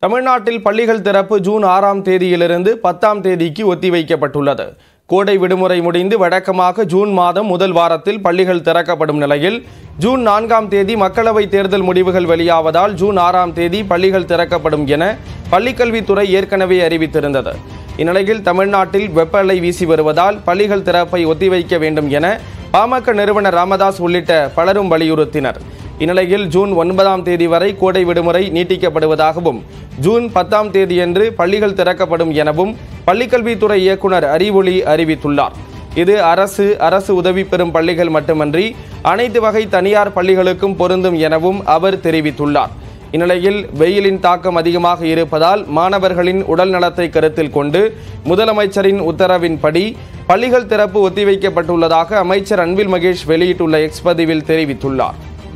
தமிழ்நாட்டில் பள்ளிகள் திறப்பு ஜூன் ஆறாம் தேதியிலிருந்து பத்தாம் தேதிக்கு ஒத்திவைக்கப்பட்டுள்ளது கோடை விடுமுறை முடிந்து வழக்கமாக ஜூன் மாதம் முதல் வாரத்தில் பள்ளிகள் திறக்கப்படும் நிலையில் ஜூன் நான்காம் தேதி மக்களவைத் தேர்தல் முடிவுகள் வெளியாவதால் ஜூன் ஆறாம் தேதி பள்ளிகள் திறக்கப்படும் என பள்ளிக்கல்வித்துறை ஏற்கனவே அறிவித்திருந்தது இந்நிலையில் தமிழ்நாட்டில் வெப்ப அலை வீசி வருவதால் பள்ளிகள் திறப்பை ஒத்திவைக்க வேண்டும் என பாமக நிறுவனர் ராமதாஸ் உள்ளிட்ட பலரும் வலியுறுத்தினர் இந்நிலையில் ஜூன் ஒன்பதாம் தேதி வரை கோடை விடுமுறை நீட்டிக்கப்படுவதாகவும் ஜூன் பத்தாம் தேதியன்று பள்ளிகள் திறக்கப்படும் எனவும் பள்ளிக்கல்வித்துறை இயக்குனர் அறிவொளி அறிவித்துள்ளார் இது அரசு அரசு உதவி பெறும் பள்ளிகள் மட்டுமன்றி அனைத்து வகை தனியார் பள்ளிகளுக்கும் பொருந்தும் எனவும் அவர் தெரிவித்துள்ளார் இந்நிலையில் வெயிலின் தாக்கம் அதிகமாக இருப்பதால் மாணவர்களின் உடல் நலத்தை கருத்தில் கொண்டு முதலமைச்சரின் உத்தரவின்படி பள்ளிகள் திறப்பு ஒத்திவைக்கப்பட்டுள்ளதாக அமைச்சர் அன்பில் மகேஷ் வெளியிட்டுள்ள எக்ஸ் பதிவில் தெரிவித்துள்ளார்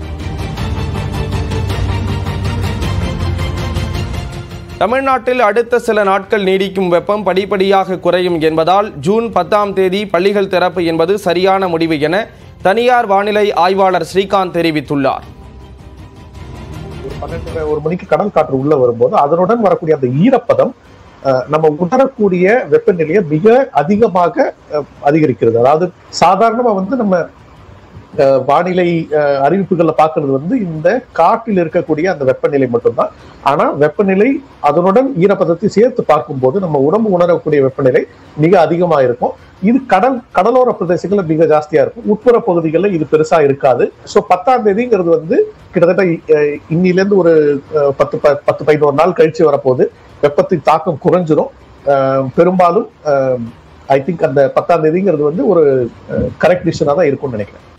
தமிழ்நாட்டில் அடுத்த சில நாட்கள் நீடிக்கும் வெப்பம் படிப்படியாக குறையும் என்பதால் ஜூன் பத்தாம் தேதி பள்ளிகள் திறப்பு என்பது சரியான முடிவு என தனியார் வானிலை ஆய்வாளர் ஸ்ரீகாந்த் தெரிவித்துள்ளார் ஒரு பன்னெண்டு ஒரு மணிக்கு கடல் காற்று உள்ள வரும்போது அதனுடன் வரக்கூடிய அந்த ஈரப்பதம் அஹ், நம்ம உணரக்கூடிய வெப்பநிலையை மிக அதிகமாக அஹ், அதிகரிக்கிறது அதாவது சாதாரணமா வந்து நம்ம அஹ், வானிலை அஹ், அறிவிப்புகள்ல பார்க்கிறது வந்து இந்த காற்றில் இருக்கக்கூடிய அந்த வெப்பநிலை மட்டும்தான் ஆனா வெப்பநிலை அதனுடன் ஈரப்பதத்தை சேர்த்து பார்க்கும்போது நம்ம உடம்பு உணரக்கூடிய வெப்பநிலை மிக அதிகமா இருக்கும் இது கடல் கடலோர பிரதேசங்கள்ல மிக ஜாஸ்தியா இருக்கும் உட்புற பகுதிகளில் இது பெருசா இருக்காது ஸோ பத்தாம் தேதிங்கிறது வந்து கிட்டத்தட்ட அஹ், இன்னிலிருந்து ஒரு அஹ், பத்து ப- பத்து பதினோரு நாள் கழிச்சு வரப்போகுது வெப்பத்தின் தாக்கம் குறைஞ்சிரும் அஹ், பெரும்பாலும் ஐ திங்க் அந்த பத்தாம் தேதிங்கிறது வந்து ஒரு கரெக்ட் டிசிஷனாக தான் இருக்கும்னு நினைக்கிறேன்